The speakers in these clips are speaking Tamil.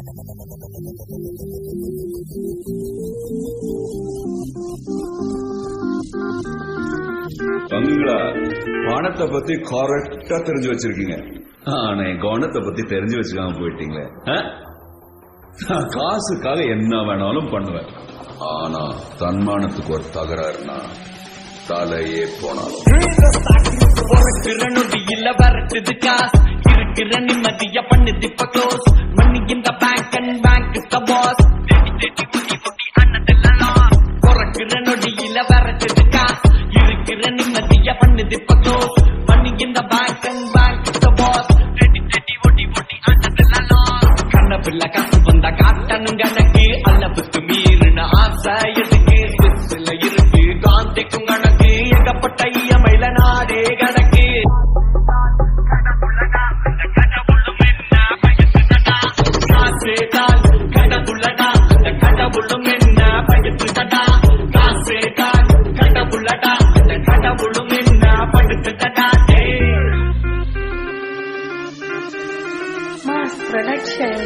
பங்களா பணத்தை பத்தி கரெக்டா தெரிஞ்சு வச்சிருக்கீங்க ஆனா என் கவனத்தை பத்தி தெரிஞ்சு வச்சுக்காம போயிட்டீங்களே ஆ? நான் காசுக்காக என்ன வேணாலும் பண்ணுவேன் ஆனா தன்மானத்துக்கு ஒரு தகராறுனா தலையே போனாலும் பொறுக்கிற நொடியில வரட்டுது காசு இருக்கிற நிம்மதிய பண்ணுது இப்ப க்ளோஸ் மணி இந்த bank and bank the boss பொறுக்கிற நொடியில வரட்டுது காசு இருக்கிற நிம்மதிய பண்ணுது இப்ப க்ளோஸ் மணி இந்த bank and bank the boss கண்ணப்பில்ல காசு வந்தா காட்டணும் கணக்கு அளவுக்கு மீறின ஆசை எதுக்கு சில இருக்கு காந்திக்கும் கணக்கு ஏகப்பட்ட இயமையில நாடே கணக்கு காசேதான் கடவுளடா அந்த கடவுளும் என்ன படுத்துதடா காசேதான் கடவுளடா அந்த கடவுளும் என்ன படுத்துதடா ஏய் Mass Production.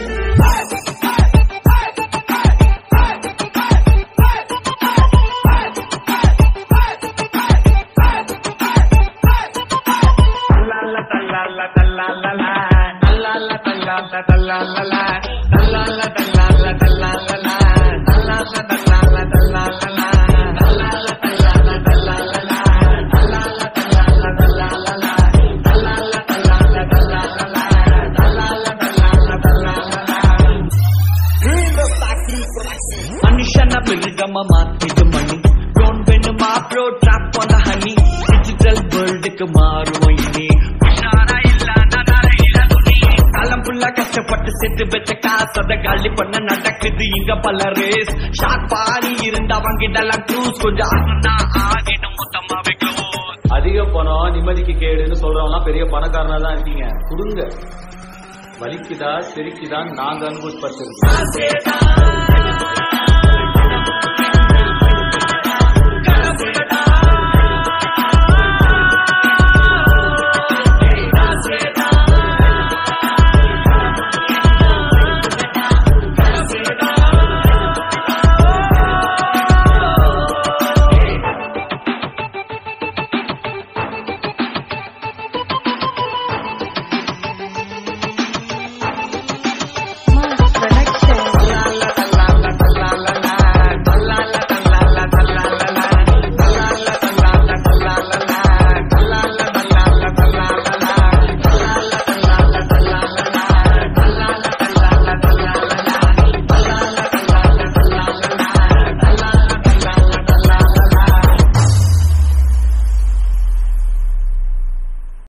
மனுஷன மிருகமா மாத்திடு மணி லோன் வேணுமா ப்ரோ ட்ராப் பண்ண ஹனி டிஜிட்டல் வேர்ல்டுக்கு மாறுவோம் இனி உஷாரா இல்ல நடையில துணி காலம் ஃபுல்லா கஷ்டப்பட்டு செத்து வச்ச காசத காலி பண்ண நடக்குது இங்க பல ரேஸ் ஷாக் பாரி இருந்தா வாங்கிடலாம் க்ரூஸ் கொஞ்சம் ஆகுனா ஆகிடும் மொத்தமாவே க்ளோஸ் அதிக பணம் நிம்மதிக்கு கேடுன்னு சொல்றவங்க பெரிய பணக்காரனா தான் இருக்கீங்க கொடுங்க வலிக்குதா சிரிக்குதா நாங்க அனுபவிச்சு காசேதான்